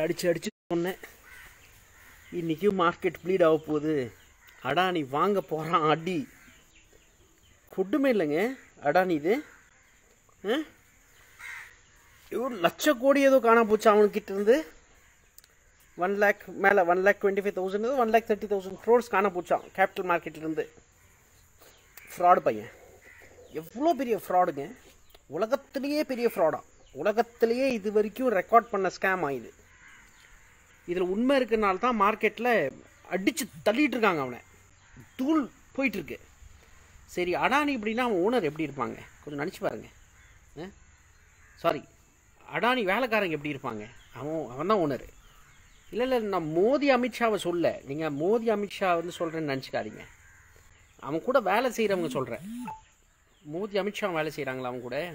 அடிச்சு அடிச்சு சொன்னேன் இன்றைக்கும் மார்க்கெட் ப்ளீட் ஆக போகுது அடானி வாங்க போகிறான் அடி கொடுமை இல்லைங்க அடானி இது ஆ? இவ்வளோ லட்ச கோடி ஏதோ காணா போச்சு அவனுக்கிட்ட இருந்து ஒன் லேக் மேலே one lakh twenty five thousand one lakh thirty thousand crores காண போச்சான் கேபிட்டல் மார்க்கெட்லேருந்து ஃப்ராடு பையன் எவ்வளோ பெரிய ஃப்ராடுங்க உலகத்திலேயே பெரிய ஃப்ராடா உலகத்திலேயே இது வரைக்கும் ரெக்கார்ட் பண்ண ஸ்கேம் ஆயுது இதில் உண்மை இருக்கிறனால தான் மார்க்கெட்டில் அடித்து தள்ளிட்டு இருக்காங்க அவனை தூள் போயிட்டு இருக்கு சரி அடானி இப்படின்னா அவன் ஓனர் எப்படி இருப்பாங்க கொஞ்சம் நினச்சி பாருங்க சாரி அடானி வேலைக்காரங்க எப்படி இருப்பாங்க அவன் அவன் தான் ஓனர் இல்லை இல்லை நான் மோடி அமித்ஷாவை சொல்ல நீங்கள் மோடி அமித்ஷா வந்து சொல்கிறேன்னு நினச்சிக்காதீங்க அவன் கூட வேலை செய்கிறவங்க சொல்கிறேன் மோடி அமித்ஷா வேலை செய்கிறாங்களா அவன் கூட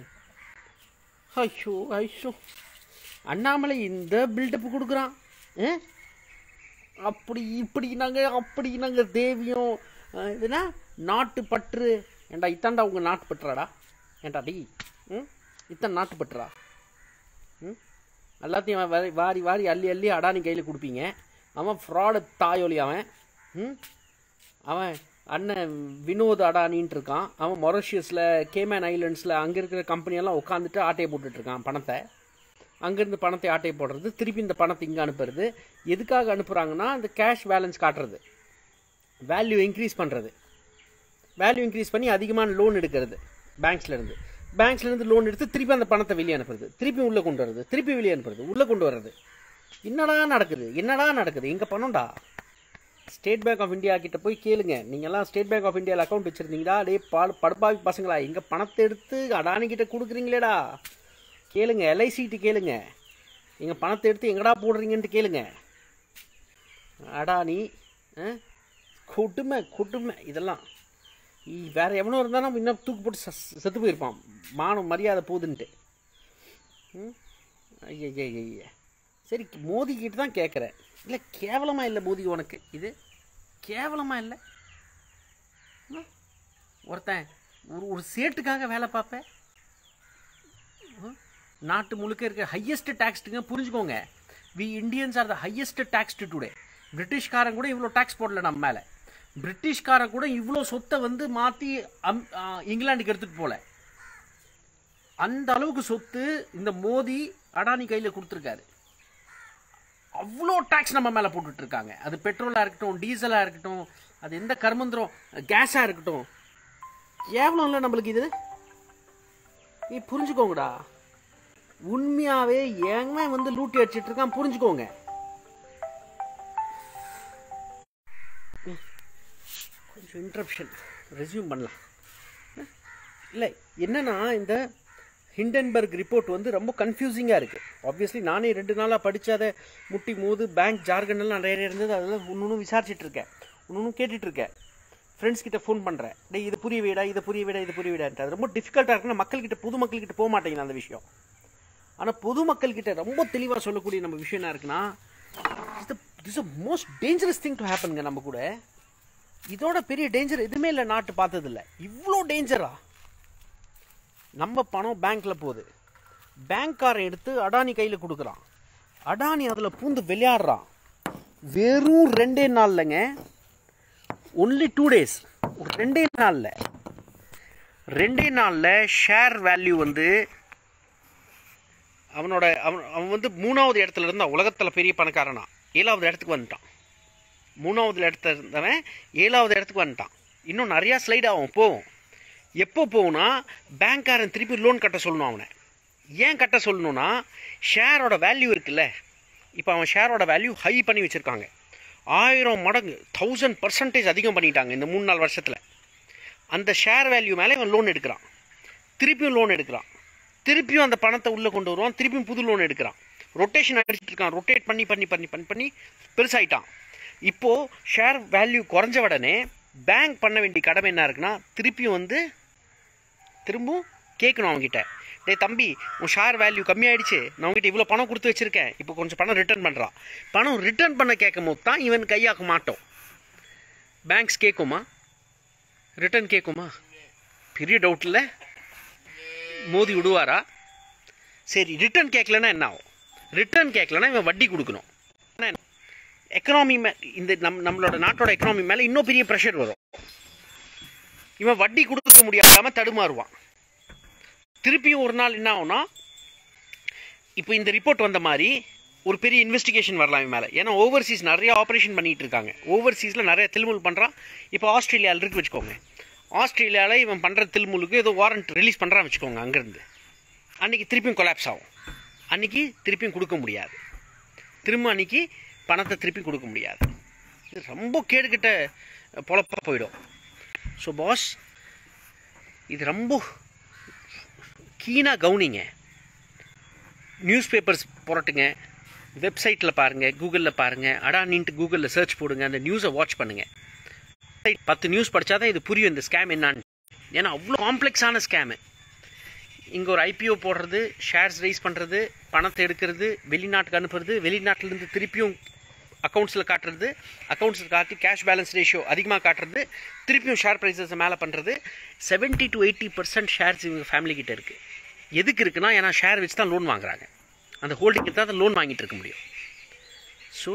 ஐயோ ஐயோ அண்ணாமலை இந்த பில்டப் கொடுக்குறான் ஆ? அப்படி இப்படி நாங்கள் அப்படி நாங்கள் தேவியம் அஹ், இதுனா நாட்டு பற்று ஏண்டா இத்தாண்டா உங்கள் நாட்டு பற்றுறாடா ஏண்டா டி ம் இத்தனை நாட்டு பற்றுறா ம் எல்லாத்தையும் அவன் வாரி- வாரி வாரி அள்ளி அள்ளி அடானி கையில் கொடுப்பீங்க அவன் ஃப்ராடு தாயொலி அவன் ம் அவன் அண்ணன் வினோத் அடானின்ட்டு இருக்கான் அவன் மொரஷியஸில் கேமேன் ஐலண்ட்ஸில் அங்கே இருக்கிற கம்பெனியெல்லாம் உட்காந்துட்டு ஆட்டையை போட்டுட்டு இருக்கான் பணத்தை அங்கேருந்து பணத்தை ஆட்டையை போடுறது திருப்பி இந்த பணத்தை இங்கே அனுப்புறது எதுக்காக அனுப்புகிறாங்கன்னா அந்த கேஷ் பேலன்ஸ் காட்டுறது வேல்யூ இன்க்ரீஸ் பண்ணுறது வேல்யூ இன்க்ரீஸ் பண்ணி அதிகமான லோன் எடுக்கிறது பேங்க்ஸ்லேருந்து பேங்க்ஸ்லேருந்து லோன் எடுத்து திருப்பி அந்த பணத்தை வெளியே அனுப்புறது திருப்பி உள்ளே கொண்டு வர்றது திருப்பி வெளியே அனுப்புறது உள்ளே கொண்டு வர்றது என்னடா நடக்குது என்னடா நடக்குது எங்கே பணம்டா ஸ்டேட் பேங்க் ஆஃப் இந்தியா கிட்ட போய் கேளுங்க நீங்கெல்லாம் ஸ்டேட் பேங்க் ஆஃப் இந்தியாவில் அக்கௌண்ட் வச்சிருந்தீங்களா டே பாடு படுப்பாவி பசங்களா எங்க பணத்தை எடுத்து அடானி கிட்ட கொடுக்குறீங்களேடா கேளுங்க எல்ஐசிட்டு கேளுங்க எங்க பணத்தை எடுத்து எங்கடா போடுறீங்கன்ட்டு கேளுங்க அடானி ஆ? கொடுமை கொடுமை இதெல்லாம் இ- வேற எவனோ இருந்தாலும் இன்னும் தூக்கு போட்டு ச- செத்து போயிருப்பான் மானம் மரியாதை போகுதுன்ட்டு ம் ஐய ஐய சரி மோதி கிட்ட தான் கேட்குறேன் இல்லை கேவலமாக இல்லை மோதி உனக்கு இது கேவலமாக இல்லை ம்? ஒருத்தன் ஒரு ஒரு சேட்டுக்காக வேலை பார்ப்பேன் ம்? நாட்டு முழுக்க இருக்க ஹையஸ்ட் டேக்ஸ்டுங்க புரிஞ்சுக்கோங்க we Indians are the highest taxed today பிரிட்டிஷ்காரன் கூட இவ்வளோ டேக்ஸ் போடல நம்ம மேலே பிரிட்டிஷ்காரன் கூட இவ்வளோ சொத்தை வந்து மாற்றி அம் ஆ, இங்கிலாந்துக்கு எடுத்துகிட்டு போகல அந்த அளவுக்கு சொத்து இந்த மோடி அடானி கையில் கொடுத்துருக்காரு அவ்வளோ டேக்ஸ் நம்ம மேலே போட்டுட்டு இருக்காங்க அது பெட்ரோலாக இருக்கட்டும் டீசலாக இருக்கட்டும் அது எந்த கர்மந்திரம் கேஸாக இருக்கட்டும் கேவலம் இல்லை நம்மளுக்கு இது நீ புரிஞ்சுக்கோங்கடா உண்மையாவே ஏங்க வந்து லூட்டி அடிச்சிட்டு இருக்கான் புரிஞ்சுக்கோங்க ம். கொஞ்சம் இன்ட்ரப்ஷன் ரெஸ்யூம் பண்ணலாம் இல்லை என்னன்னா இந்த ஹிண்டன்பர்க் ரிப்போர்ட் வந்து ரொம்ப கன்ஃபியூசிங்காக இருக்குது ஆப்வியஸ்லி நானே ரெண்டு நாளாக படிச்சாத முட்டி மோது பேங்க் ஜார்கன் எல்லாம் நிறைய இருந்தது அதெல்லாம் ஒன்று விசாரிச்சுட்டு இருக்கேன் ஒன்று கேட்டுட்டு இருக்கேன் ஃப்ரெண்ட்ஸ் கிட்ட ஃபோன் பண்ணுறேன் டேய் இது புரிய வீடா இது புரிய வீடா இது புரிய வீடான்ட்டு அது ரொம்ப டிஃபிகல்ட்டாக இருக்குன்னா மக்கள்கிட்ட பொது மக்கள்கிட்ட போக மாட்டேங்குது அந்த விஷயம் ஆனால் பொதுமக்கள் கிட்ட ரொம்ப தெளிவாக சொல்லக்கூடிய நம்ம விஷயம் என்ன இருக்குன்னா this uh most dangerous thing to ஹேப்பனுங்க நம்ம கூட இதோட பெரிய டேஞ்சர் எதுவுமே இல்லை நாட்டு பார்த்ததில்ல இவ்வளோ டேஞ்சரா நம்ம பணம் பேங்க்ல போகுது பேங்க்காரன் எடுத்து அடானி கையில் கொடுக்குறான் அடானி அதில் பூந்து விளையாடுறான் வெறும் ரெண்டே நாள்லங்க ஒன்லி டூ டேஸ் ஒரு ரெண்டே நாளில் ரெண்டே நாளில் ஷேர் வேல்யூ வந்து அவனோட அவன் அவன் வந்து மூணாவது இடத்துல இருந்தான் உலகத்தில் பெரிய பணக்காரனா ஏழாவது இடத்துக்கு வந்துட்டான் மூணாவது இடத்துல இருந்தவன் ஏழாவது இடத்துக்கு வந்துட்டான் இன்னும் நிறையா ஸ்லைட் ஆகும் போகும் எப்போ போகும்னா பேங்க்காரன் திருப்பி லோன் கட்ட சொல்லணும் அவனை ஏன் கட்ட சொல்லணும்னா ஷேரோட வேல்யூ இருக்குல்ல இப்போ அவன் ஷேரோட வேல்யூ ஹை பண்ணி வச்சுருக்காங்க ஆயிரம் மடங்கு தௌசண்ட் பர்சன்டேஜ் அதிகம் பண்ணிட்டாங்க இந்த மூணு நாலு வருஷத்தில் அந்த ஷேர் வேல்யூ மேலே இவன் லோன் எடுக்கிறான் திருப்பியும் லோன் எடுக்கிறான் திருப்பியும் அந்த பணத்தை உள்ளே கொண்டு வருவான் திருப்பியும் புது லோன் எடுக்கிறான் ரொட்டேஷன் அடிச்சிட்டு இருக்கான் ரொட்டேட் பண்ணி பண்ணி பண்ணி பண்ணி பண்ணி பெருசாயிட்டான் இப்போது ஷேர் வேல்யூ குறைஞ்ச உடனே பேங்க் பண்ண வேண்டிய கடமை என்ன இருக்குன்னா திருப்பியும் வந்து திரும்பவும் கேட்கணும் அவங்ககிட்ட டேய் தம்பி உன் ஷேர் வேல்யூ கம்மியாயிடுச்சு நான் உங்ககிட்ட இவ்வளோ பணம் கொடுத்து வச்சிருக்கேன் இப்போ கொஞ்சம் பணம் ரிட்டர்ன் பண்ணுறான் பணம் ரிட்டர்ன் பண்ண கேட்கும் போது தான் இவன் கையாக்க மாட்டோம் பேங்க்ஸ் கேட்குமா ரிட்டர்ன் கேட்குமா பெரிய டவுட் இல்லை மோதி விடுவாரா சரி ரிட்டர்ன் கேட்கலன்னா என்ன ஆகும் ரிட்டர்ன் கேட்கலன்னா இவன் வட்டி கொடுக்கணும் எக்கனாமி மே இந்த நம் நம்மளோட நாட்டோட எக்கனாமி மேலே இன்னும் பெரிய ப்ரெஷர் வரும் இவன் வட்டி கொடுக்க முடியாமல் தடுமாறுவான் திருப்பியும் ஒரு நாள் என்ன ஆகும்னா இப்போ இந்த ரிப்போர்ட் வந்த மாதிரி ஒரு பெரிய இன்வெஸ்டிகேஷன் வரலாம் இவன் மேலே ஏன்னா ஓவர்சீஸ் நிறைய ஆப்ரேஷன் பண்ணிட்டு இருக்காங்க ஓவர்சீஸில் நிறைய தில்முல் பண்ணுறான் இப்போ ஆஸ்திரேலியாவில் இருக்கு வச்சுக்கோங்க ஆஸ்திரேலியாவில் இவன் பண்ணுற தில்முலுக்கு ஏதோ வாரண்ட் ரிலீஸ் பண்ணுறான் வச்சுக்கோங்க அங்கேருந்து அன்றைக்கி திருப்பியும் கொலாப்ஸ் ஆகும் அன்றைக்கி திருப்பியும் கொடுக்க முடியாது திரும்ப அன்றைக்கி பணத்தை திருப்பி கொடுக்க முடியாது இது ரொம்ப கேடுகிட்ட பொழப்பா போயிடும் ஸோ பாஸ் இது ரொம்ப கீனாக கவனிங்க நியூஸ் பேப்பர்ஸ் புரட்டுங்க வெப்சைட்டில் பாருங்கள் கூகுளில் பாருங்கள் அடானின்ட்டு கூகுளில் சர்ச் போடுங்க அந்த நியூஸை வாட்ச் பண்ணுங்கள் பத்து நியூஸ் படித்தா தான் இது புரியும் இந்த ஸ்கேம் என்னான்னு ஏன்னா அவ்வளோ காம்ப்ளெக்ஸான ஸ்கேமு இங்கே ஒரு ஐபிஓ போடுறது ஷேர்ஸ் ரைஸ் பண்ணுறது பணத்தை எடுக்கிறது வெளிநாட்டுக்கு அனுப்புறது வெளிநாட்டிலேருந்து திருப்பியும் அக்கௌண்ட்ஸில் காட்டுறது அக்கௌண்ட்ஸில் காட்டி கேஷ் பேலன்ஸ் ரேஷியோ அதிகமாக காட்டுறது திருப்பியும் ஷேர் ப்ரைஸஸ் மேலே பண்ணுறது seventy to eighty percent shares இவங்க ஃபேமிலி கிட்ட இருக்குது எதுக்கு இருக்குன்னா ஏன்னா ஷேர் வச்சு தான் லோன் வாங்குறாங்க அந்த ஹோல்டிங் தான் லோன் வாங்கிட்டு இருக்க முடியும் ஸோ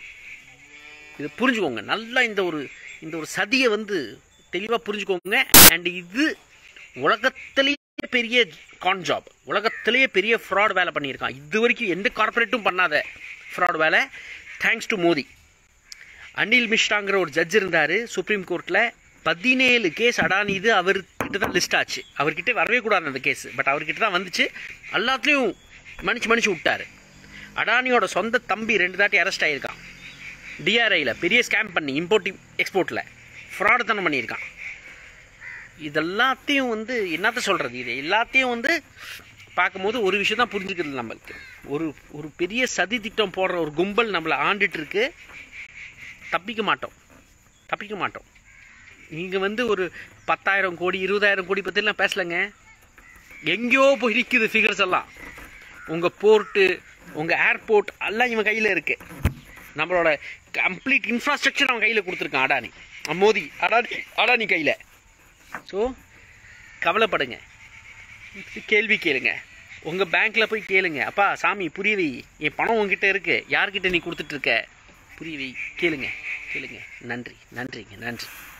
இது புரிஞ்சுக்கோங்க நல்லா இந்த ஒரு இந்த ஒரு சதியை வந்து தெளிவாக புரிஞ்சுக்கோங்க அண்ட் இது உலகத்திலேயே பெரிய கான் ஜாப் உலகத்திலேயே பெரிய ஃப்ராட் வேலை பண்ணியிருக்கான் இது வரைக்கும் எந்த கார்பரேட்டும் பண்ணாத ஃப்ராட் வேலை தேங்க்ஸ் டு மோடி அனில் மிஸ்ராங்கிற ஒரு ஜட்ஜ் இருந்தார் சுப்ரீம் கோர்ட்டில் பதினேழு கேஸ் அடானி இது அவர்கிட்ட தான் லிஸ்ட் ஆச்சு அவர்கிட்ட வரவே கூடாது அந்த கேஸ் பட் அவர்கிட்ட தான் வந்துச்சு எல்லாத்துலேயும் மன்னிச்சு மன்னிச்சு விட்டார் அடானியோட சொந்த தம்பி ரெண்டு தாட்டி அரெஸ்ட் ஆகியிருக்கான் டிஆர்ஐயில் பெரிய ஸ்கேம் பண்ணி இம்போர்ட் எக்ஸ்போர்ட்டில் ஃப்ராடு தனம் பண்ணியிருக்கான் இதெல்லாத்தையும் வந்து என்னத்த சொல்கிறது இது எல்லாத்தையும் வந்து பார்க்கும்போது ஒரு விஷயம் தான் புரிஞ்சுக்கிறது நம்மளுக்கு ஒரு ஒரு பெரிய சதி திட்டம் போடுற ஒரு கும்பல் நம்மளை ஆண்டுட்டு இருக்கு தப்பிக்க மாட்டோம் தப்பிக்க மாட்டோம் நீங்கள் வந்து ஒரு பத்தாயிரம் கோடி இருபதாயிரம் கோடி பற்றிலாம் பேசலைங்க எங்கேயோ போய் நிற்குது ஃபிகர்ஸ் எல்லாம் உங்கள் போர்ட்டு உங்கள் ஏர்போர்ட் எல்லாம் இவன் கையில் இருக்குது நம்மளோட கம்ப்ளீட் இன்ஃப்ராஸ்ட்ரக்சர் அவன் கையில் கொடுத்துருக்கான் அடானி மோதி அடானி அடானி கையில் ஸோ கவலைப்படுங்க கேள்வி கேளுங்க உங்கள் பேங்க்கில் போய் கேளுங்க அப்பா சாமி புரியவை என் பணம் உங்ககிட்ட இருக்கு யார்கிட்ட நீ கொடுத்துட்ருக்க புரியவை கேளுங்க கேளுங்க நன்றி நன்றிங்க நன்றி